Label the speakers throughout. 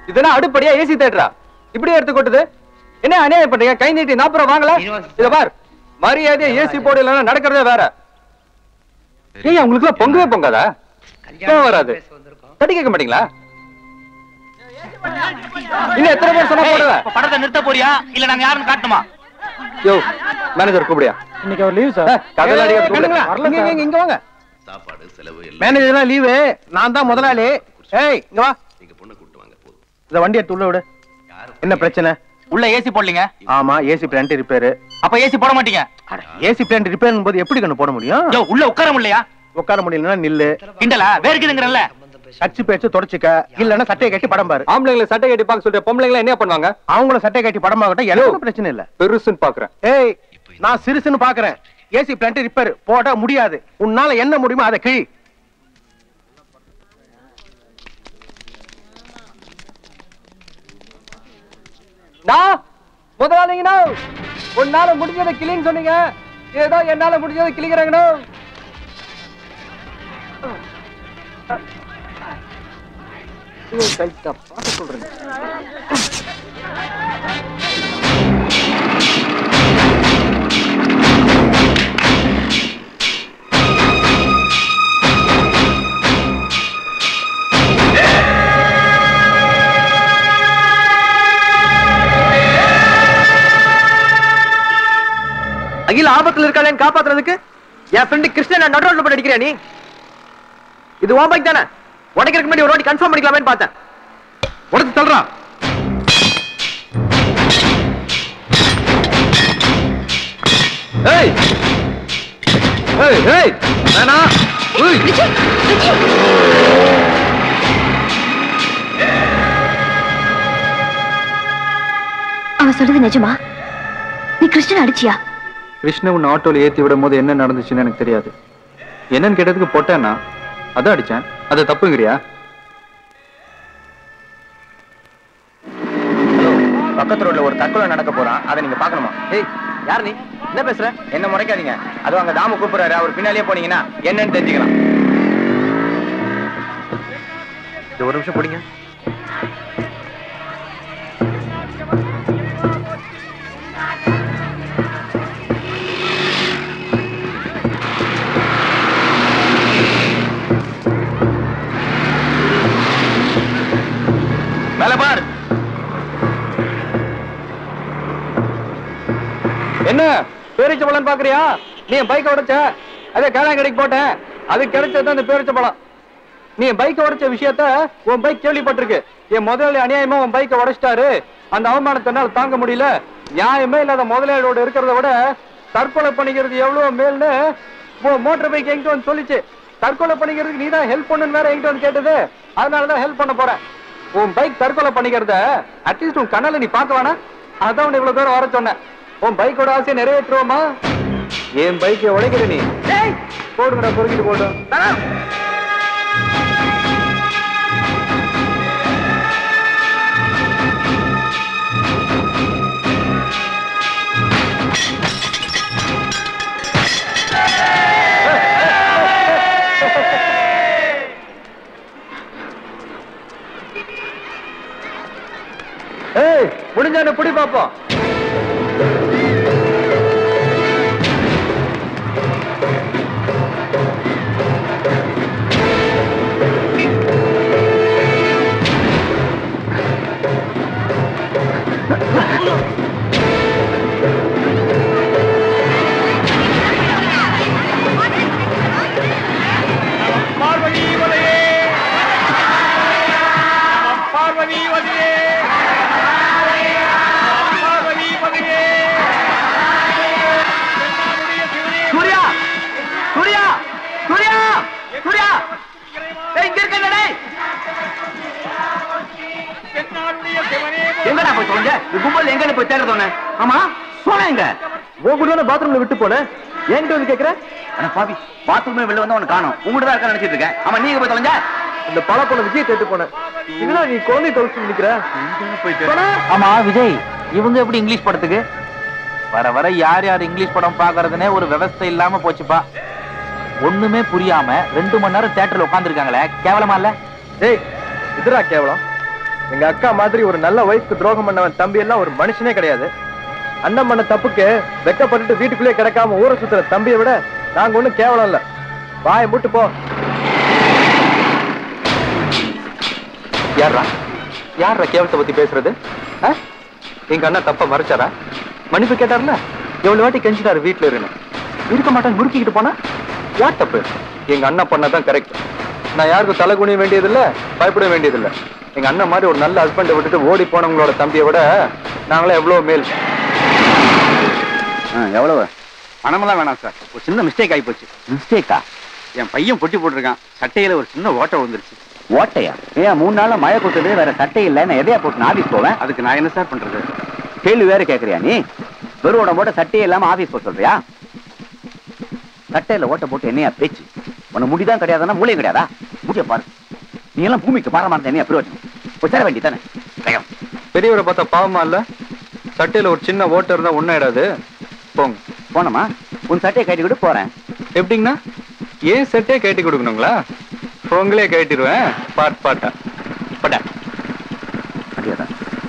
Speaker 1: இதெல்லாம் அடுப்படியா ஏசி தேட்டரா இப்படியே எடுத்து கொட்டுது என்ன அநியாயம் பண்றீங்க கை நீட்டி நாற்பது ரூபா வாங்கல இத பார் மரியாதையா ஏசி போடு இல்லைன்னா நடக்கிறதே வேற ஏய் உங்களுக்கு எல்லாம் பொங்கவே பொங்காதா ஏன் வராது தட்டி கேட்க மாட்டீங்களா இன்னும் எத்தனை பேர் சொன்னா போடுவேன்
Speaker 2: படத்தை நிறுத்த போறியா இல்ல நாங்க யாருன்னு காட்டணுமா
Speaker 1: யோ மேனேஜர் கூப்பிடியா
Speaker 3: இன்னைக்கு அவர் லீவ் சார்
Speaker 1: கதையில அடிக்க
Speaker 3: கண்ணுங்களா?
Speaker 1: கூப்பிடு. இங்க, இங்க, இங்க வாங்க
Speaker 4: சாப்பாடு செலவு எல்லாம்
Speaker 3: மேனேஜர்லாம் லீவு நான் தான் முதலாளி ஏய் இங்க வா
Speaker 4: நீங்க பொண்ணை கூட்டு வாங்க போதும்
Speaker 3: இந்த வண்டி எடுத்து உள்ள விடு என்ன பிரச்சனை
Speaker 2: உள்ள ஏசி போடலீங்க
Speaker 3: ஆமா ஏசி பிளான்ட் ரிப்பேர்
Speaker 2: அப்ப ஏசி போட மாட்டீங்க
Speaker 3: ஏசி பிளான்ட் ரிப்பேர் போது எப்படி கண்ணு போட முடியும்
Speaker 2: யோ உள்ள உட்கார முடியலையா
Speaker 3: உட்கார முடியலன்னா நில்லு
Speaker 2: கிண்டலா வேர்க்குதுங்கிறல்ல
Speaker 3: கட்சி பேச்சு தொடச்சுக்க இல்லன்னா சட்டையை கட்டி படம் பாரு
Speaker 1: ஆம்பளைங்களை சட்டை கட்டி பார்க்க சொல்ற பொம்பளைங்களை என்ன பண்ணுவாங்க
Speaker 3: அவங்கள சட்டையை கட்டி படம் பார்க்கட்டும் எனக்கு பிரச்சனை இல்ல
Speaker 1: பெருசுன்னு பாக்குறேன்
Speaker 3: ஏய் நான் சிறுசுன்னு பாக்குறேன் ஏசி பிளான்ட் ரிப்பேர் போட முடியாது உன்னால என்ன முடியுமோ அதை கிழி
Speaker 1: நான் முதலாளிங்கண்ணா உன்னால முடிஞ்சதை கிளின்னு சொன்னீங்க ஏதோ என்னால முடிஞ்சதை கிளிக்கிறாங்கண்ணா பார்க்க சொல்றேன் அகில ஆபத்துல இருக்காளேன்னு காப்பாத்துறதுக்கு என் ஃப்ரெண்டு கிருஷ்ணன் நடுரோட்ல போட்டு அடிக்கிறியா நீ இது உன் பைக் தானே உடைக்கிறதுக்கு முன்னாடி ஒரு வாட்டி கன்ஃபார்ம் பண்ணிக்கலாமேன்னு பார்த்தேன் உடச்சு தள்ளுறான் ஏய் ஏய் ஏய் வேணா ஏய்
Speaker 5: அவன் சொல்றது நிஜமா நீ கிருஷ்ணன் அடிச்சியா
Speaker 1: கிருஷ்ண உன்னை ஆட்டோல ஏத்தி விடும் போது என்ன நடந்துச்சுன்னு எனக்கு தெரியாது என்னன்னு கேட்டதுக்கு போட்டேன்னா அதான் அடிச்சேன் அது தப்புங்கிறியா
Speaker 3: பக்கத்து ரோட்ல ஒரு தற்கொலை நடக்க போறான் அதை நீங்க பாக்கணுமா
Speaker 1: ஏய் யார் நீ என்ன பேசுற
Speaker 3: என்ன முறைக்காதீங்க அதுவும் அங்க தாம கூப்பிடுறாரு அவர் பின்னாலேயே போனீங்கன்னா என்னன்னு தெரிஞ்சுக்கலாம்
Speaker 1: இது ஒரு நிமிஷம் பிடிங்க
Speaker 2: மேல பார்
Speaker 1: என்ன பேரிச்ச பழம் பாக்குறியா நீ என் பைக் உடைச்ச அதே காலாங்கடைக்கு போட்டேன் அது கிடைச்சது அந்த பேரிச்ச பழம் நீ என் பைக் உடைச்ச விஷயத்த உன் பைக் கேள்விப்பட்டிருக்கு என் முதலாளி அநியாயமா உன் பைக்கை உடைச்சிட்டாரு அந்த அவமானத்தை என்னால தாங்க முடியல நியாயமே இல்லாத முதலாளியோட இருக்கிறத விட தற்கொலை பண்ணிக்கிறது எவ்வளவு மேல்னு உன் மோட்டர் பைக் என்கிட்ட வந்து சொல்லிச்சு தற்கொலை பண்ணிக்கிறதுக்கு நீ தான் ஹெல்ப் பண்ணுன்னு வேற என்கிட்ட வந்து கேட்டது அதனாலதான் ஹெல்ப் பண்ண போறேன் உன் பைக் தற்கொலை பண்ணிக்கிறத அட்லீஸ்ட் உன் கண்ணால நீ பார்க்க வேணாம் அதான் உன்னை இவ்வளவு தூரம் வர சொன்னேன் உன் பைக்கோட ஆசையை நிறைவேற்றுவோமா என் பைக்கை உடைக்கிற நீ போடுங்கடா பொறுக்கிட்டு போட்டோம் ஏய் முடிஞ்சா என்ன பிடி பாப்போம்
Speaker 2: பார்வதி வதையே பார்வதி வதையே பார்வதி வதையே
Speaker 1: சூர்யா சூர்யா சூர்யா சூர்யா ஏய் இங்க இருக்க டேய் எங்கடா போய் தொலைஞ்ச இந்த கும்பல் எங்கன்னு போய் தேட சொன்னேன் ஆமா போன எங்க உன் கூட பாத்ரூம்ல விட்டு போனேன் என்கிட்ட வந்து கேக்குற
Speaker 2: அட பாவி பாத்ரூமே வெளில வந்து அவனை காணோம் உங்ககிட்ட தான் இருக்க நினைச்சிட்டு இருக்கேன் ஆமா நீங்க போய் தொலைஞ்ச
Speaker 1: இந்த பல பொண்ணு விஜய் தேட்டு போனேன் இதுல நீ குழந்தை தொலைச்சு நிக்கிற
Speaker 2: ஆமா விஜய் இவங்க எப்படி இங்கிலீஷ் படத்துக்கு வர வர யார் யார் இங்கிலீஷ் படம் பாக்குறதுனே ஒரு விவஸ்தை இல்லாம போச்சுப்பா ஒண்ணுமே புரியாம ரெண்டு மணி நேரம் தியேட்டர்ல உட்காந்துருக்காங்களே கேவலமா இல்ல
Speaker 1: டேய் இதுடா கேவலம் எங்க அக்கா மாதிரி ஒரு நல்ல ஒய்ஃப்க்கு துரோகம் பண்ணவன் தம்பி எல்லாம் ஒரு மனுஷனே கிடையாது அண்ணன் பண்ண தப்புக்கு வெக்கப்பட்டுட்டு வீட்டுக்குள்ளே கிடக்காம ஊரை சுத்துற தம்பியை விட நாங்க ஒண்ணும் கேவலம் இல்ல வாயை மூட்டு போ யாரா யாரா கேவலத்தை பத்தி பேசுறது ஆ? எங்க அண்ணா தப்ப மறைச்சாரா மன்னிப்பு கேட்டார்ல எவ்வளவு வாட்டி கெஞ்சிட்டாரு வீட்டுல இருந்து இருக்க மாட்டேன் முறுக்கிக்கிட்டு போனா யார் தப்பு எங்க அண்ணா பண்ணதான் கரெக்ட் நான் யாருக்கும் தலை குனிய வேண்டியதில்ல பயப்பட வேண்டியதில்ல எங்க அண்ணன் மாதிரி ஒரு நல்ல ஹஸ்பண்டை விட்டுட்டு ஓடி போனவங்களோட தம்பியை விட நாங்களே எவ்வளவு மேல்
Speaker 6: எவ்வளவு பணமெல்லாம் வேணாம் சார் ஒரு சின்ன மிஸ்டேக் ஆகி போச்சு மிஸ்டேக்கா என் பையன் பொட்டி போட்டிருக்கான் சட்டையில ஒரு சின்ன ஓட்டை வந்துருச்சு
Speaker 7: ஓட்டையா ஏன் மூணு நாளா மழை கொட்டுது வேற சட்டை இல்ல நான் எதையா போட்டு ஆபீஸ் போவேன்
Speaker 6: அதுக்கு நான் என்ன சார் பண்றது
Speaker 7: கேள்வி வேற கேக்குறியா நீ வெறும் உடம்பு போட்டு சட்டையே இல்லாம ஆபீஸ் போக சொல்றியா சட்டையில ஓட்ட போட்டு என்னையா பேச்சு உன முடிதான் கிடையாதுன்னா மூளையும் கிடையாதா முடிய பாரு நீ எல்லாம் பூமிக்கு பாரமா இருந்தா என்ன பிரயோஜனம் போய் சேர வேண்டியதானே வேகம்
Speaker 1: பெரியவரை பார்த்தா பாவமா இல்ல சட்டையில ஒரு சின்ன ஓட்டை இருந்தா ஒன்னாயிடாது போங்க
Speaker 7: போனமா உன் சட்டையை கட்டி கூட போறேன்
Speaker 1: எப்படிங்கண்ணா ஏன் செட்டே கேட்டி கொடுக்கணுங்களா உங்களே கேட்டிடுவேன் பாட் பாட்டா பட்டா
Speaker 7: அப்படியாதான்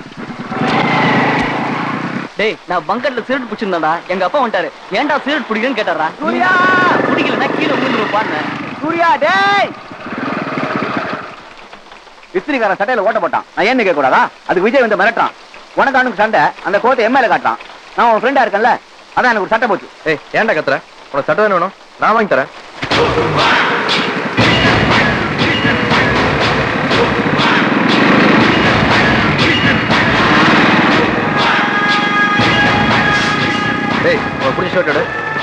Speaker 8: டேய் நான் பங்கர்ல சிகரெட் பிடிச்சிருந்தேன்டா எங்க அப்பா வந்துட்டாரு ஏன்டா சிகரெட் பிடிக்கிறேன்னு கேட்டாரா சூர்யா பிடிக்கலன்னா கீழே விழுந்துரும் பாருங்க
Speaker 7: சூர்யா டேய் இஸ்திரிக்காரன் சட்டையில ஓட்ட போட்டான் நான் ஏன்னு கேட்க கூடாதா அதுக்கு விஜய் வந்து மிரட்டுறான் உனக்கு அவனுக்கு சண்டை அந்த கோத்தை எம்எல்ஏ காட்டுறான் நான் உன் ஃப்ரெண்டா இருக்கேன்ல அதான் எனக்கு ஒரு சட்டை போச்சு
Speaker 1: ஏய் ஏன்டா கத்துற உனக்கு சட்டை தானே வேணும் நான் வாங்கி தரேன் டேய் உனக்கு பிடிச்ச ஷர்ட் எடு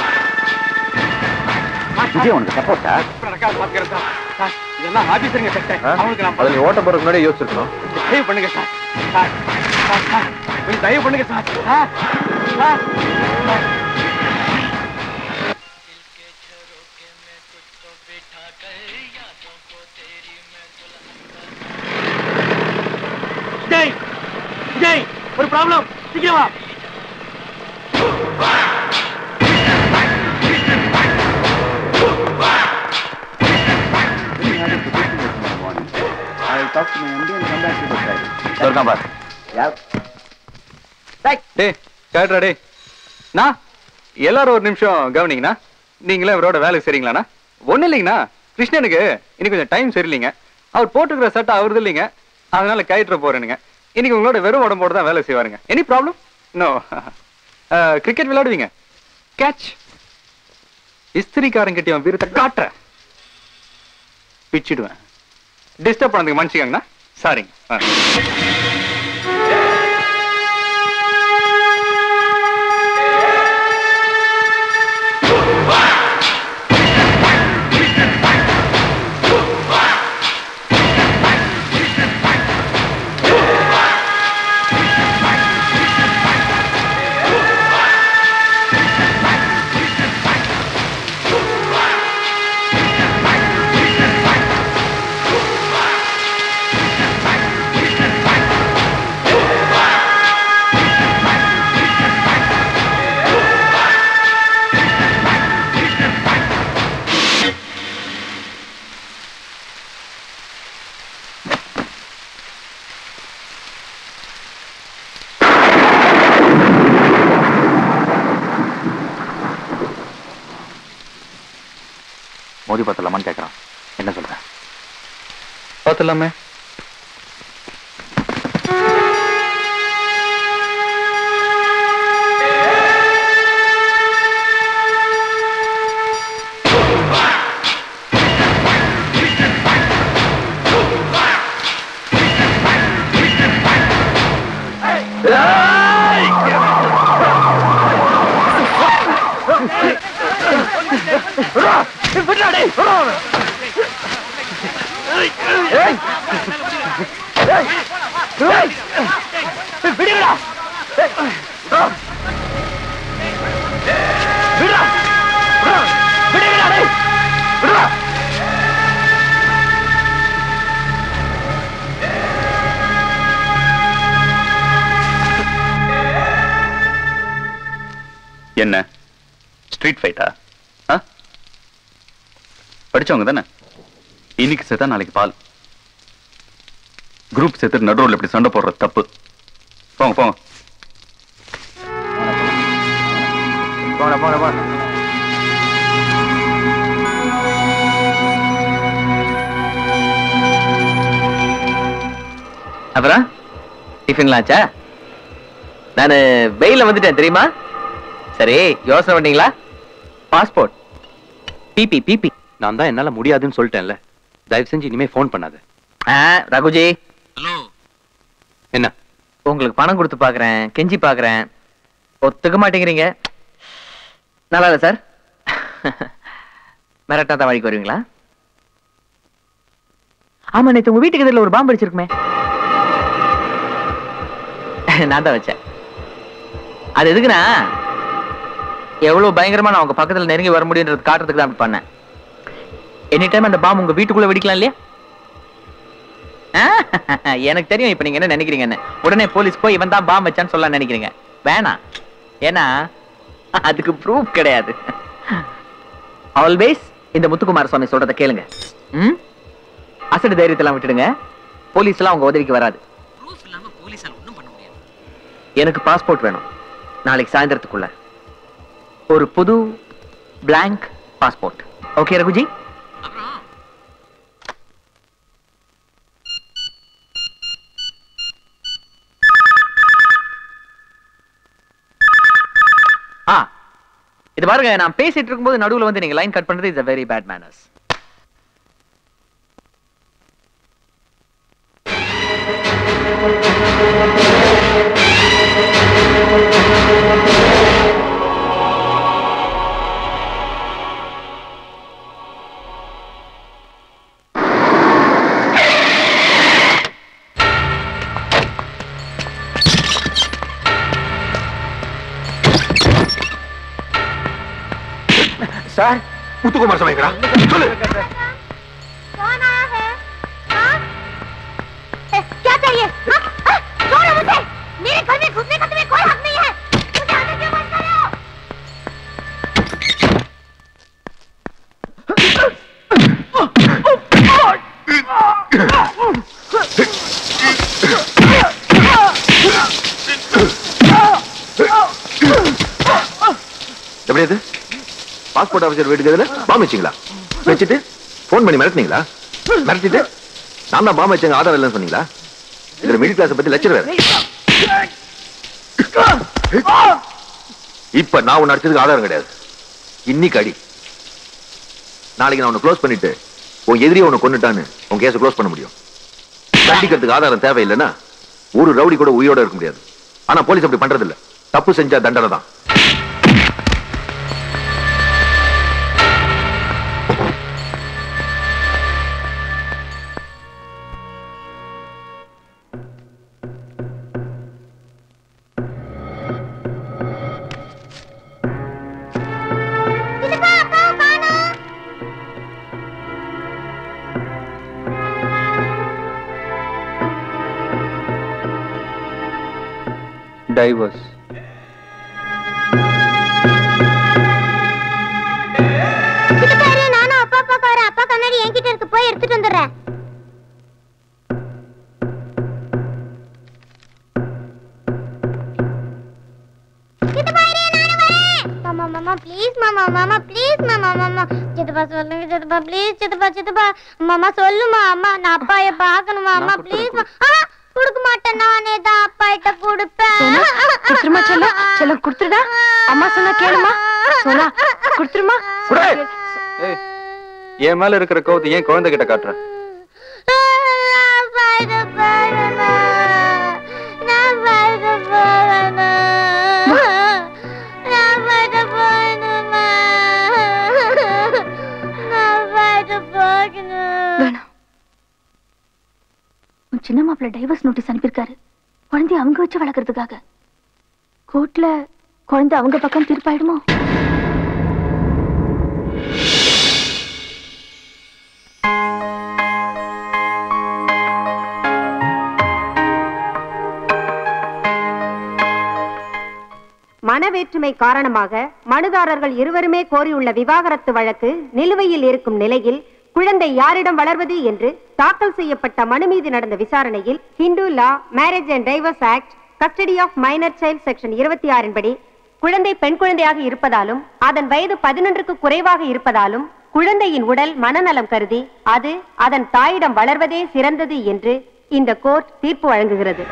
Speaker 7: விஜய் உனக்கு சப்போர்ட்டா
Speaker 6: பாத்துக்கிறேன் சார் சார் இதெல்லாம் ஆபீசருங்க சட்டை
Speaker 1: ஆ?
Speaker 6: அவங்களுக்கு நான்
Speaker 1: அதுல நீ ஓட்ட போறதுக்கு முன்னாடி யோசிச்சிருக்கணும்
Speaker 6: தயவு பண்ணுங்க சார் சார் சார் சார் கொஞ்சம் தயவு பண்ணுங்க சார் சார் சார் சார் ஜெய் ஜெய் ஒரு ப்ராப்ளம் சீக்கிரம் வா
Speaker 7: I talked to my MD and come back to the Friday.
Speaker 1: இருக்கான் பாரு
Speaker 7: Yeah.
Speaker 1: டேய் கேட்ரா டேய் நான் எல்லாரும் ஒரு நிமிஷம் கவனிங்கண்ணா நீங்களே அவரோட வேலைக்கு சரிங்களாண்ணா ஒன்றும் இல்லைங்கண்ணா கிருஷ்ணனுக்கு இன்னைக்கு கொஞ்சம் டைம் சரியில்லைங்க அவர் போட்டுக்கிற சட்டை அவரது இல்லைங்க அதனால கயிற்ற போறேனுங்க இன்னைக்கு உங்களோட வெறும் உடம்போட தான் வேலை செய்வாருங்க எனி ப்ராப்ளம் நோ கிரிக்கெட் விளையாடுவீங்க கேட்ச் இஸ்திரிக்காரங்கிட்ட அவன் வீரத்தை காட்டுற பிச்சிடுவேன் டிஸ்டர்ப் பண்ணதுக்கு மன்னிச்சுக்கங்கண்ணா சாரிங்க ஆ
Speaker 2: மோதி பார்த்தலாமான்னு கேட்கறான் என்ன சொல்ற
Speaker 1: பார்த்துலாமே
Speaker 2: என்ன ஸ்ட்ரீட் ஃபைட்டா படிச்சவங்க தானே இன்னைக்கு செத்தா நாளைக்கு பால்
Speaker 6: குரூப் சேர்த்து நடுவில் இப்படி சண்டை போடுற தப்பு போங்க போங்க
Speaker 2: போன போன போன
Speaker 8: அப்புறம் டிஃபன்லாம் ஆச்சா நான் வெயில வந்துட்டேன் தெரியுமா சரி யோசனை பண்ணீங்களா பாஸ்போர்ட் பிபி பிபி
Speaker 7: நான் தான் என்னால முடியாதுன்னு சொல்லிட்டேன்ல தயவு செஞ்சு இனிமே ஃபோன் பண்ணாத
Speaker 8: ஆ ரகுஜி
Speaker 7: என்ன
Speaker 8: உங்களுக்கு பணம் கொடுத்து பாக்குறேன் கெஞ்சி பாக்குறேன் ஒத்துக்க மாட்டேங்கிறீங்க நல்லா இல்ல சார் மிரட்டா தான் வழிக்கு வருவீங்களா ஆமா நேத்து உங்க வீட்டுக்கு எதிரில் ஒரு பாம்பு அடிச்சிருக்குமே நான் தான் வச்சேன் அது எதுக்குண்ணா எவ்வளவு பயங்கரமா நான் உங்க பக்கத்துல நெருங்கி வர முடியுன்றது காட்டுறதுக்கு தான் அப்படி பண்ணேன் எனி டைம் அந்த பாம்பு உங்க வீட்டுக்குள்ள வெடிக்கலாம் இல்லையா ஆ, எனக்கு தெரியும் இப்ப நீங்க என்ன நினைக்கிறீங்கன்னு உடனே போலீஸ் போய் இவன் தான் பாம்பு வச்சான்னு சொல்ல நினைக்கிறீங்க வேணாம் ஏன்னா அதுக்கு ப்ரூஃப் கிடையாது ஆல்வேஸ் இந்த முத்துக்குமார சுவாமி சொல்றத கேளுங்க ம் அசடு தைரியத்தெல்லாம் விட்டுடுங்க போலீஸ் எல்லாம் உங்க உதவிக்கு வராது எனக்கு பாஸ்போர்ட் வேணும் நாளைக்கு சாயந்தரத்துக்குள்ள ஒரு புது blank பாஸ்போர்ட் ஓகே ரகுஜி ஆ இது பாருங்க நான் பேசிட்டு இருக்கும்போது நடுவுல வந்து நீங்க லைன் கட் பண்றது is a very bad manners
Speaker 3: sir Muthukumar சமைக்கிறா சொல்லு
Speaker 5: कौन आया है हाँ? ए, क्या चाहिए हाँ? हाँ, छोड़ो मुझे मेरे घर में घुसने का तुम्हें कोई हक नहीं है मुझे अंदर क्यों बंद कर रहे हो
Speaker 9: எப்படி இது பாஸ்போர்ட் ஆஃபீஸர் வீட்டுக்கு எதிர பாம்பு வச்சிங்களா வச்சுட்டு ஃபோன் பண்ணி மிரட்டினீங்களா மிரட்டிட்டு நான் தான் பாம்பு வச்சேங்க ஆதாரம் இல்லைன்னு சொன்னீங்களா இதுல மிடில் கிளாஸ் பத்தி லட்சம் வேற இப்ப நான் உன்னை அடிச்சதுக்கு ஆதாரம் கிடையாது இன்னைக்கு அடி நாளைக்கு நான் உன்னை க்ளோஸ் பண்ணிட்டு உன் எதிரியை உன்னை கொண்டுட்டான்னு உன் கேஸை க்ளோஸ் பண்ண முடியும் தண்டிக்கிறதுக்கு ஆதாரம் தேவையில்லைன்னா ஒரு ரவுடி கூட உயிரோட இருக்க முடியாது ஆனா போலீஸ் அப்படி பண்றது இல்ல தப்பு செஞ்சா தண்டனை தான்
Speaker 1: டைவர்ஸ்
Speaker 5: சித்தப்பா இரு, நானும் அப்பா அப்பாக்கு வரேன் அப்பா கண்ணாடி என்கிட்ட இருக்கு போய் எடுத்துட்டு வந்துடுறேன் சித்தப்பா இரு, நானும் வரேன். மாமா மாமா ப்ளீஸ் மாமா மாமா ப்ளீஸ் மாமா மாமா சித்தப்பா சொல்லுங்க சித்தப்பா ப்ளீஸ் சித்தப்பா சித்தப்பா மாமா சொல்லுமா அம்மா நான் அப்பாய பார்க்கணுமா அம்மா ப்ளீஸ் கொடுக்க மாட்டேன் நானே தான் அப்பா கிட்ட கொடுப்பேன்
Speaker 10: குடுத்துருமா செல்லம் செல்லம் குடுத்துருடா அம்மா சொன்னா கேளுமா சோனா குடுத்துருமா
Speaker 1: ஏய் என் மேல இருக்கிற கோவத்தை ஏன் குழந்தை கிட்ட காட்டுற
Speaker 5: நான் பாட போறேன். நான் பாட போறேன். நான் பாட போகணுமா? நான் பாட போகணும்.
Speaker 10: வேணாம் உன் சின்ன மாப்பிள்ள டைவர்ஸ் நோட்டீஸ் அனுப்பியிருக்காரு குழந்தைய அவங்க வச்சு வளர்க்கறதுக்காக கோர்ட்ல குழந்தை அவங்க பக்கம் தீர்ப்பாயிடுமோ
Speaker 11: மனவேற்றுமை காரணமாக மனுதாரர்கள் இருவருமே கோரியுள்ள விவாகரத்து வழக்கு நிலுவையில் இருக்கும் நிலையில் குழந்தை யாரிடம் வளர்வது என்று தாக்கல் செய்யப்பட்ட மனு மீது நடந்த விசாரணையில் Hindu law marriage and divorce act custody of minor child section இருபத்தி ஆறின் படி குழந்தை பெண் குழந்தையாக இருப்பதாலும் அதன் வயது பதினொன்றுக்கு குறைவாக இருப்பதாலும் குழந்தையின் உடல் மனநலம் கருதி அது அதன் தாயிடம் வளர்வதே சிறந்தது என்று இந்த கோர்ட் தீர்ப்பு வழங்குகிறது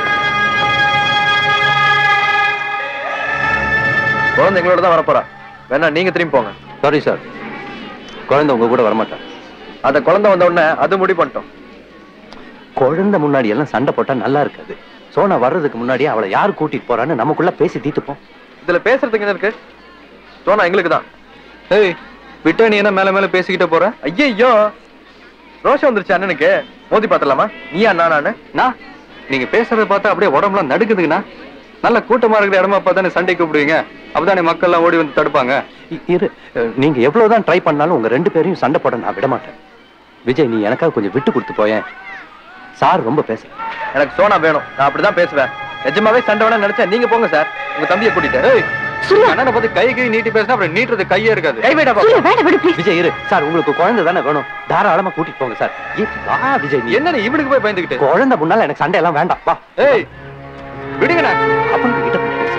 Speaker 1: குழந்தை எங்களோட தான் வரப்போறா வேணா நீங்க திரும்பி போங்க
Speaker 12: சாரி சார் குழந்தை உங்க கூட வரமாட்டேன்
Speaker 1: அந்த குழந்தை வந்த உடனே அது முடிவு பண்ணிட்டோம்
Speaker 12: குழந்தை முன்னாடி எல்லாம் சண்டை போட்டா நல்லா இருக்காது சோனா வர்றதுக்கு முன்னாடி அவளை யார் கூட்டிட்டு போறான்னு நமக்குள்ள பேசி தீத்துப்போம்
Speaker 1: இதுல பேசுறதுக்கு என்ன இருக்கு சோனா எங்களுக்கு தான் ஏய் விட்டா நீ என்ன மேல மேல பேசிக்கிட்டே போற ஐயோ ரோஷம் வந்துருச்சு அண்ணனுக்கு மோதி பாத்துலாமா நீயா நானு நான் நீங்க பேசுறத பார்த்தா அப்படியே உடம்புலாம் நடுக்குதுங்கண்ணா நல்ல கூட்டமா இருக்கிற இடமா பார்த்தானே சண்டை கூப்பிடுவீங்க அப்பதானே மக்கள் எல்லாம் ஓடி வந்து தடுப்பாங்க
Speaker 12: இ- இரு அஹ், நீங்க எவ்வளவுதான் ட்ரை பண்ணாலும் உங்க ரெண்டு பேரையும் சண்டை போட நான் விட மாட்டேன் விஜய் நீ எனக்காக கொஞ்சம் விட்டு கொடுத்து போயேன் சார் ரொம்ப பேச
Speaker 1: எனக்கு சோனா வேணும் நான் அப்படிதான் பேசுவேன் நிஜமாவே சண்டை வேணா நினைச்சேன் நீங்க போங்க சார் உங்க தம்பியை கூட்டிட்டு ஏய், அண்ணனை பார்த்து கை கை நீட்டி பேசினா அப்புறம் நீட்டுறது கையே இருக்காது கை வைடா
Speaker 12: விஜய் இரு சார் உங்களுக்கு குழந்தை தானே வேணும் தாராளமா கூட்டிட்டு போங்க சார் ஏய், வா விஜய் நீ
Speaker 1: என்ன நீ இவனுக்கு போய் பயந்துகிட்டு
Speaker 12: குழந்தை முன்னால எனக்கு சண்டை எல்லாம் வேண்டாம் வா
Speaker 1: ஏய் விடுங்கண்ணா
Speaker 12: அவங்க கிட்ட போய் பேசு.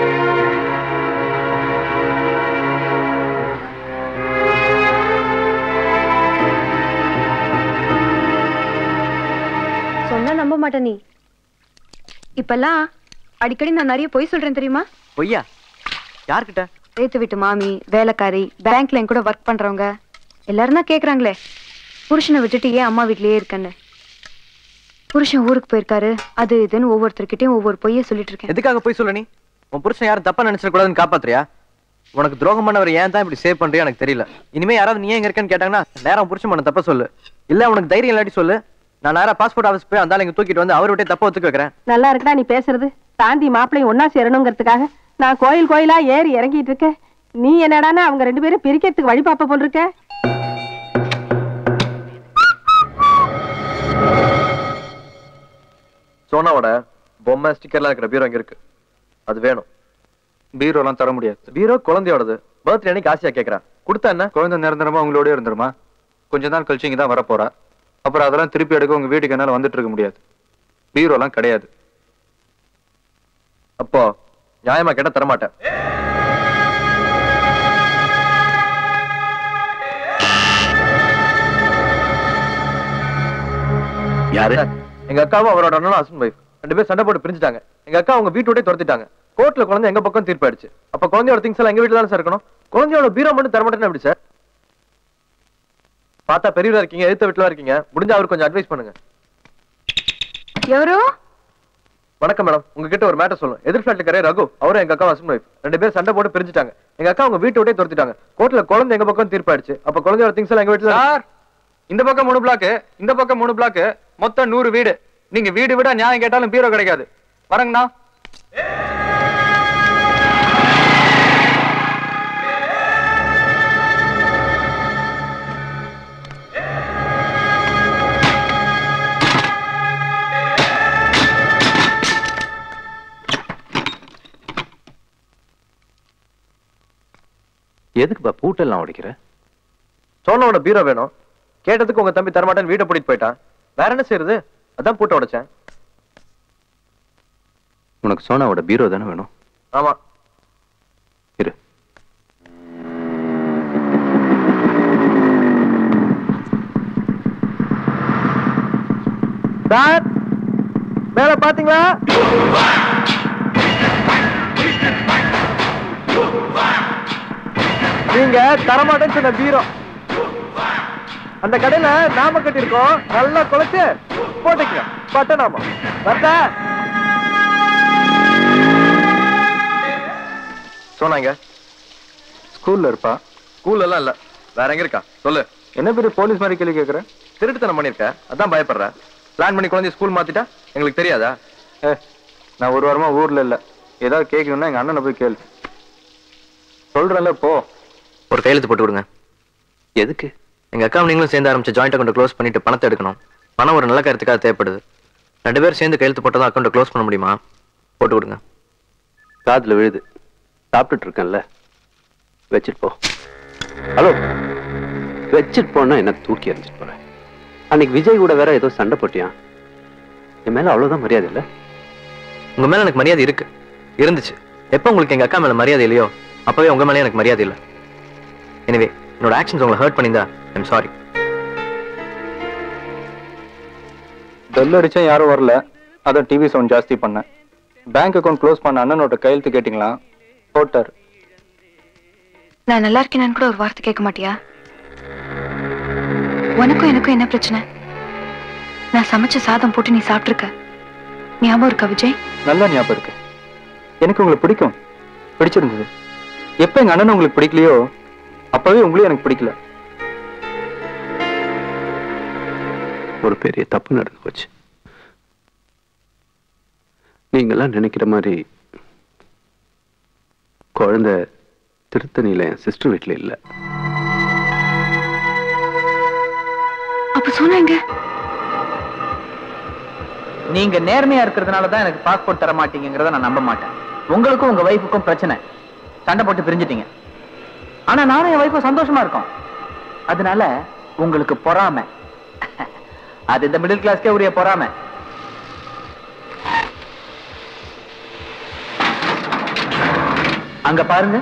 Speaker 10: சொன்னா நம்ப மாட்ட நீ இப்பெல்லாம் அடிக்கடி நான் நிறைய பொய் சொல்றேன் தெரியுமா
Speaker 7: பொய்யா யார்கிட்ட
Speaker 10: ரேத்து வீட்டு மாமி வேலைக்காரி பேங்க்ல என் கூட ஒர்க் பண்றவங்க எல்லாரும் தான் கேக்குறாங்களே புருஷனை விட்டுட்டு ஏன் அம்மா வீட்லயே இருக்கேன்னு புருஷன் ஊருக்கு போயிருக்காரு அது இதுன்னு ஒவ்வொருத்தர்கிட்டயும் ஒவ்வொரு பொய்ய சொல்லிட்டு இருக்கேன்
Speaker 1: எதுக்காக போய் சொல்ல நீ உன் புருஷன் யாரும் தப்பா நினைச்சிட கூடாதுன்னு காப்பாத்துறியா உனக்கு துரோகம் பண்ணவர் ஏன் தான் இப்படி சேவ் பண்றியா எனக்கு தெரியல இனிமே யாராவது நீ ஏன் இங்க இருக்கேன்னு கேட்டாங்கன்னா நேரம் புருஷன் பண்ண தப்ப சொல்லு இல்ல உனக்கு தைரியம் இல்லாட்டி சொல்லு நான் நேரா பாஸ்போர்ட் ஆஃபீஸ் போய் அந்த ஆளை இங்க தூக்கிட்டு வந்து அவர்கிட்ட தப்ப ஒத்துக்க வைக்கிறேன்
Speaker 11: நல்லா இருக்குடா நீ பேசுறது தாண்டி மாப்பிளையும் ஒன்னா சேரணுங்கிறதுக்காக நான் கோயில் கோயிலா ஏறி இறங்கிட்டு இருக்கேன் நீ என்னடான்னா அவங்க ரெண்டு பேரும் பிரிக்கிறதுக்கு வழி பாப்ப போல் இருக்க
Speaker 1: சோனாவோட பொம்மை ஸ்டிக்கர்லாம் இருக்கிற பீரோ இங்க இருக்கு அது வேணும் பீரோலாம் தர முடியாது பீரோ குழந்தையோடது பர்த்டே அன்னைக்கு ஆசையா கேக்குறேன் கொடுத்தா என்ன குழந்தை நிரந்தரமா உங்களோட இருந்துருமா கொஞ்ச நாள் கழிச்சு இங்க தான் வரப்போறா அப்புறம் அதெல்லாம் திருப்பி எடுக்க உங்க வீட்டுக்கு என்னால வந்துட்டு இருக்க முடியாது பீரோலாம் கிடையாது அப்போ நியாயமா கேட்டா தரமாட்டேன்
Speaker 9: யாரு
Speaker 1: எங்க அக்காவும் அவரோட அண்ணனும் ஹஸ்பண்ட் ஒய்ஃப் ரெண்டு பேரும் சண்டை போட்டு பிரிஞ்சுட்டாங்க எங்க அக்கா அவங்க வீட்டோட துரத்திட்டாங்க கோர்ட்ல குழந்தை எங்க பக்கம் தீர்ப்பாயிடுச்சு அப்ப குழந்தையோட திங்ஸ் எல்லாம் எங்க வீட்டுல தானே சார் இருக்கணும் குழந்தையோட பீரோ மட்டும் தரமாட்டேன்னு எப்படி சார் பார்த்தா பெரியவரா இருக்கீங்க எழுத்த வீட்டுல இருக்கீங்க முடிஞ்சா அவருக்கு கொஞ்சம் அட்வைஸ் பண்ணுங்க
Speaker 10: எவரோ
Speaker 1: வணக்கம் மேடம் உங்ககிட்ட ஒரு மேட்டர் சொல்லும் எதிர் ஃபிளாட்ல இருக்கிற ரகு அவரும் எங்க அக்கா ஹஸ்பண்ட் ஒய்ஃப் ரெண்டு பேரும் சண்டை போட்டு பிரிஞ்சுட்டாங்க எங்க அக்கா அவங்க வீட்டோட துரத்திட்டாங்க கோர்ட்ல குழந்தை எங்க பக்கம் தீர்ப்பாயிடுச்சு அப்ப குழந்தையோட திங்ஸ் எல்லாம் எங்க வீட்டுல சார் இந்த பக்கம் மூணு பிளாக் இந்த பக்கம் மூணு பிளாக் மொத்தம் நூறு வீடு நீங்க வீடு விட நியாயம் கேட்டாலும் பீரோ கிடைக்காது வரங்கண்ணா
Speaker 12: எதுக்குப்பா பூட்டெல்லாம் உடைக்கிற
Speaker 1: சோனோட பீரோ வேணும் கேட்டதுக்கு உங்க தம்பி தரமாட்டேன்னு வீட்டை பூட்டிட்டு போயிட்டான் வேற என்ன செய்யறது அதான் பூட்ட உடைச்சேன்
Speaker 12: உனக்கு சோனாவோட பீரோ தானே வேணும்
Speaker 1: ஆமா
Speaker 12: இரு
Speaker 1: சார் மேல பாத்தீங்களா நீங்க தரமாட்டேன்னு சொன்ன பீரோ அந்த கடையில நாம கட்டியிருக்கோம் நல்லா குலைச்சு போட்டுக்க பட்டனாமா வந்தா சொன்னாங்க ஸ்கூல்ல இருப்பா ஸ்கூல்ல எல்லாம் இல்ல வேற எங்க இருக்கா சொல்லு என்ன பெரிய போலீஸ் மாதிரி கேள்வி கேக்குற திருட்டுத்தனம் பண்ணிருக்க அதான் பயப்படுற பிளான் பண்ணி குழந்தை ஸ்கூல் மாத்திட்டா எங்களுக்கு தெரியாதா ஏ நான் ஒரு வாரமா ஊர்ல இல்ல ஏதாவது கேட்கணும்னா எங்க அண்ணனை போய் கேளு சொல்றேன்ல போ
Speaker 13: ஒரு கையெழுத்து போட்டு விடுங்க
Speaker 12: எதுக்கு
Speaker 13: எங்க அக்கா நீங்களும் சேர்ந்து ஆரம்பிச்ச ஜாயிண்ட் அக்கௌண்ட் க்ளோஸ் பண்ணிட்டு பணத்தை எடுக்கணும் பணம் ஒரு நல்ல காரியத்துக்காக தேவைப்படுது ரெண்டு பேரும் சேர்ந்து கையெழுத்து போட்டதான் அக்கௌண்ட்டை க்ளோஸ் பண்ண முடியுமா போட்டு விடுங்க
Speaker 12: காதுல விழுது சாப்பிட்டுட்டு இருக்கேன்ல வச்சுட்டு போ ஹலோ வச்சுட்டு போனா என்ன தூக்கி எறிஞ்சிட்டு போறேன் அன்னைக்கு விஜய் கூட வேற ஏதோ சண்டை போட்டியா என் மேல அவ்வளவுதான் மரியாதை இல்ல
Speaker 13: உங்க மேல எனக்கு மரியாதை இருக்கு இருந்துச்சு எப்போ உங்களுக்கு எங்க அக்கா மேல மரியாதை இல்லையோ அப்பவே உங்க மேல எனக்கு மரியாதை இல்லை எனவே என்னோட ஆக்ஷன்ஸ் உங்களை ஹர்ட் பண்ணியிருந்தா ஐம் சாரி
Speaker 1: பெல் அடிச்சா யாரும் வரல அதான் டிவி சவுண்ட் ஜாஸ்தி பண்ணேன் பேங்க் அக்கவுண்ட் க்ளோஸ் பண்ண அண்ணனோட கையெழுத்து கேட்டிங்களா போட்டார்
Speaker 10: நான் நல்லா இருக்கேனான்னு கூட ஒரு வார்த்தை கேட்க மாட்டியா உனக்கும் எனக்கும் என்ன பிரச்சனை நான் சமைச்ச சாதம் போட்டு நீ சாப்பிட்டுருக்க ஞாபகம் இருக்கா விஜய்
Speaker 1: நல்லா ஞாபகம் இருக்கு எனக்கு உங்களை பிடிக்கும் பிடிச்சிருந்தது எப்ப எங்க அண்ணன் உங்களுக்கு பிடிக்கலையோ அப்பவே உங்களையும் எனக்கு பிடிக்கல
Speaker 12: ஒரு பெரிய தப்பு நடந்து போச்சு நீங்கெல்லாம் நினைக்கிற மாதிரி குழந்தை திருத்தணியில என் சிஸ்டர் வீட்டுல இல்ல
Speaker 10: அப்ப சொன்னாங்க
Speaker 2: நீங்க நேர்மையா இருக்கிறதுனால தான் எனக்கு பாஸ்போர்ட் தர மாட்டீங்கிறத நான் நம்ப மாட்டேன் உங்களுக்கும் உங்க வைஃபுக்கும் பிரச்சனை சண்டை போட்டு பிரிஞ்சிட்டீங்க ஆனா நானும் என் வைஃபும் சந்தோஷமா இருக்கோம் அதனால உங்களுக்கு பொறாமை அது இந்த மிடில் கிளாஸ்க்கே உரிய பொறாமை அங்க பாருங்க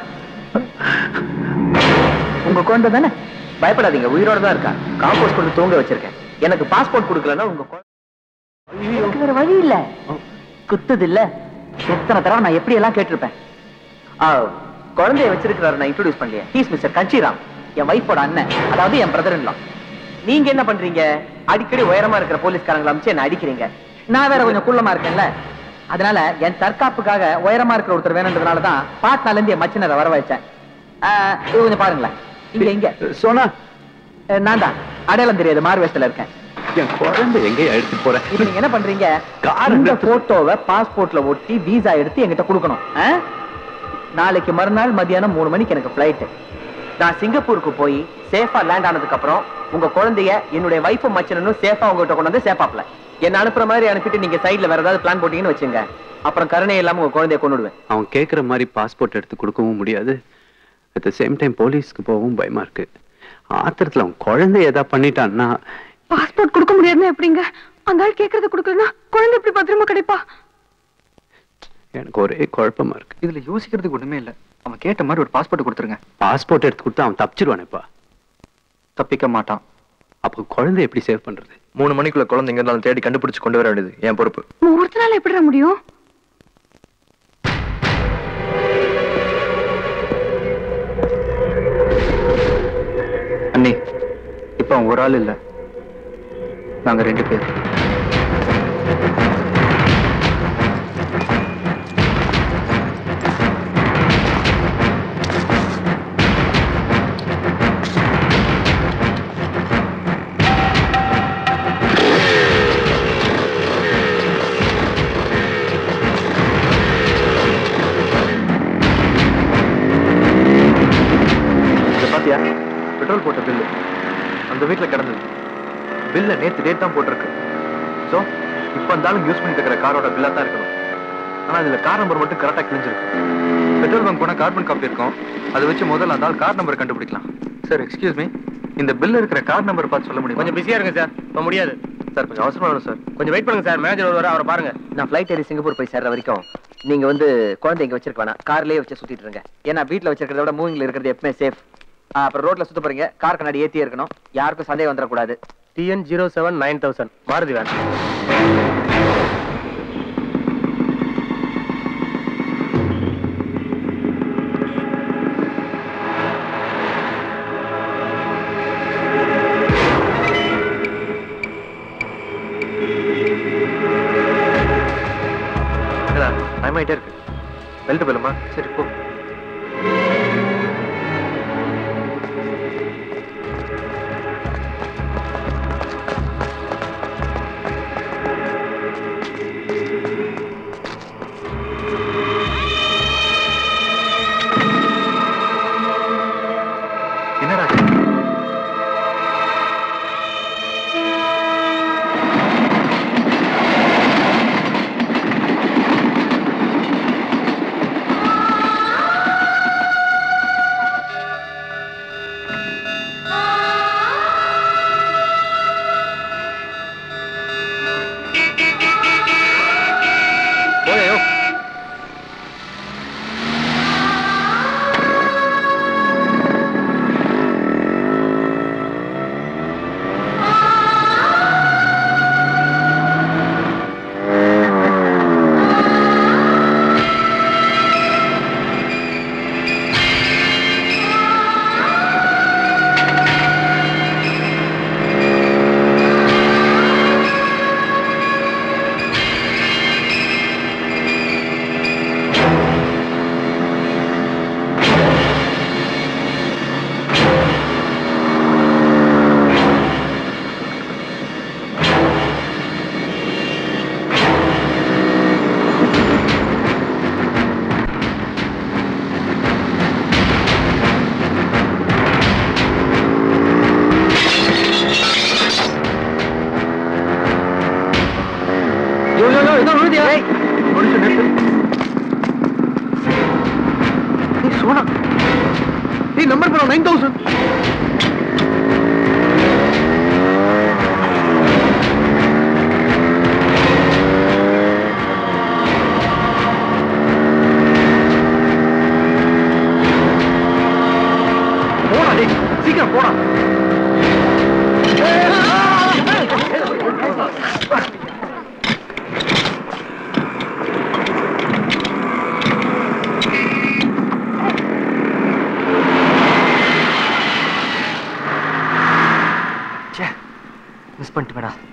Speaker 2: உங்க குழந்தை தானே பயப்படாதீங்க உயிரோட தான் இருக்கா காம்போஸ்ட் கொண்டு தூங்க வச்சிருக்கேன் எனக்கு பாஸ்போர்ட் கொடுக்கலன்னா உங்க குழந்தை எனக்கு வேற வழி இல்ல குத்துது இல்ல எத்தனை தடவை நான் எப்படி எல்லாம் கேட்டிருப்பேன் ஆ, குழந்தைய வச்சிருக்கிறாரு நான் இன்ட்ரோடியூஸ் பண்ணலையே ஹீஸ் மிஸ்டர் கஞ்சிராம் என் வைஃபோட அண்ணன் அதாவது என் பிரதர் இல்லம் நீங்க என்ன பண்றீங்க அடிக்கடி உயரமா இருக்கிற போலீஸ்காரங்களை அமைச்சு என்ன அடிக்கிறீங்க நான் வேற கொஞ்சம் குள்ளமா இருக்கேன்ல அதனால என் தற்காப்புக்காக உயரமா இருக்கிற ஒருத்தர் வேணுன்றதுனால தான் பாட்னால இருந்து என் மச்சினரை வர வச்சேன் ஆ, இது கொஞ்சம் பாருங்களேன் இங்க இங்க
Speaker 12: சோனா
Speaker 2: நான் தான் அடையாளம் தெரியாது மார்வேஸ்ட்ல இருக்கேன்
Speaker 12: என் குழந்தை எங்கேயும் எடுத்துட்டு போறேன்
Speaker 2: இப்ப நீங்க என்ன பண்றீங்க இந்த போட்டோவை பாஸ்போர்ட்ல ஒட்டி விசா எடுத்து என்கிட்ட கொடுக்கணும் ஆ? நாளைக்கு மறுநாள் மதியானம் மூணு மணிக்கு எனக்கு ஃபிளைட் நான் சிங்கப்பூருக்கு போய் சேஃபா லேண்ட் ஆனதுக்கு அப்புறம் உங்க குழந்தைய என்னுடைய வைஃபும் மச்சனும் சேஃபா உங்ககிட்ட கொண்டு வந்து சேஃபாப்ல என்ன அனுப்புற மாதிரி அனுப்பிட்டு நீங்க சைடுல வேற ஏதாவது பிளான் போட்டீங்கன்னு வச்சுங்க அப்புறம் கருணை இல்லாம உங்க குழந்தைய கொண்டுடுவேன்
Speaker 12: அவன் கேட்குற மாதிரி பாஸ்போர்ட் எடுத்து கொடுக்கவும் முடியாது அட் த சேம் டைம் போலீஸ்க்கு போகவும் பயமா இருக்கு ஆத்திரத்துல அவன் குழந்தை ஏதா பண்ணிட்டான்னா
Speaker 10: பாஸ்போர்ட் கொடுக்க முடியாதுன்னா எப்படிங்க அந்த ஆள் கேக்குறத கொடுக்கலன்னா குழந்தை எப்படி பத்திரமா கிடைப்பா
Speaker 12: எனக்கு ஒரே குழப்பமா இருக்கு
Speaker 1: இதுல யோசிக்கிறதுக்கு ஒண்ணுமே இல்ல அவன் கேட்ட மாதிரி ஒரு பாஸ்போர்ட் கொடுத்துருங்க
Speaker 12: பாஸ்போர்ட் எடுத்து கொடுத்தா அவன் தப்பிச்சிருவானேப்பா
Speaker 1: தப்பிக்க மாட்டான்
Speaker 12: அப்போ குழந்தை எப்படி சேவ் பண்றது
Speaker 13: மூணு மணிக்குள்ள குழந்தை எங்க இருந்தாலும் தேடி கண்டுபிடிச்சு கொண்டு வர வேண்டியது என் பொறுப்பு
Speaker 10: முகூர்த்தனால எப்படிடா முடியும்
Speaker 1: அண்ணி இப்ப அவன் ஒரு ஆள் இல்ல நாங்க ரெண்டு பேர்
Speaker 13: இதை பாத்தியா பெட்ரோல் போட்ட பில்லு அந்த வீட்ல கிடந்தது பில்ல நேத்து டேட் தான் போட்டிருக்கு ஸோ இப்போ அந்த ஆளுங்க யூஸ் பண்ணிட்டு இருக்கிற காரோட பில்லா தான் இருக்கணும் ஆனா இதுல கார் நம்பர் மட்டும் கரெக்டா கிழிஞ்சிருக்கு
Speaker 1: பெட்ரோல் பங்க் போனா கார்பன் காப்பி இருக்கும் அதை வச்சு முதல்ல அந்த ஆள் கார் நம்பர் கண்டுபிடிக்கலாம் சார் எக்ஸ்கியூஸ் மீ இந்த பில்ல இருக்கிற கார் நம்பர் பார்த்து சொல்ல முடியுமா
Speaker 3: கொஞ்சம் பிஸியா இருங்க சார் இப்ப முடியாது
Speaker 13: சார் கொஞ்சம் அவசரமா வேணும் சார்
Speaker 3: கொஞ்சம் வெயிட் பண்ணுங்க சார் மேனேஜர் வருவாரு அவரை பாருங்க
Speaker 2: நான் ஃபிளைட் ஏறி சிங்கப்பூர் போய் சேர்ற வரைக்கும் நீங்க வந்து குழந்தை இங்க வச்சிருக்க வேணாம் கார்லயே வச்சு சுத்திட்டு இருங்க ஏன்னா வீட்ல வச்சிருக்கிறத விட மூவிங்ல இருக்கிறது எப்பவுமே சேஃப் அப்புறம் ரோட்ல சுத்த போறீங்க கார் கண்ணாடி ஏத்தியே இருக்கணும் யாருக்கும் சந்தேகம் வந்துடக்கூடாது
Speaker 3: TN zero seven nine thousand Maruti van
Speaker 13: time ஆயிட்டே இருக்கு பெல்ட் பெல்லுமா சரி போ என்னடா இது? ஒரு நிமிஷம் நிறுத்து ஏய் சோனா ஏய் நம்பர் பரவ நைன் தௌசண்ட் போடா டேய் சீக்கிரம் போடா
Speaker 2: மிஸ் பண்ணிட்டு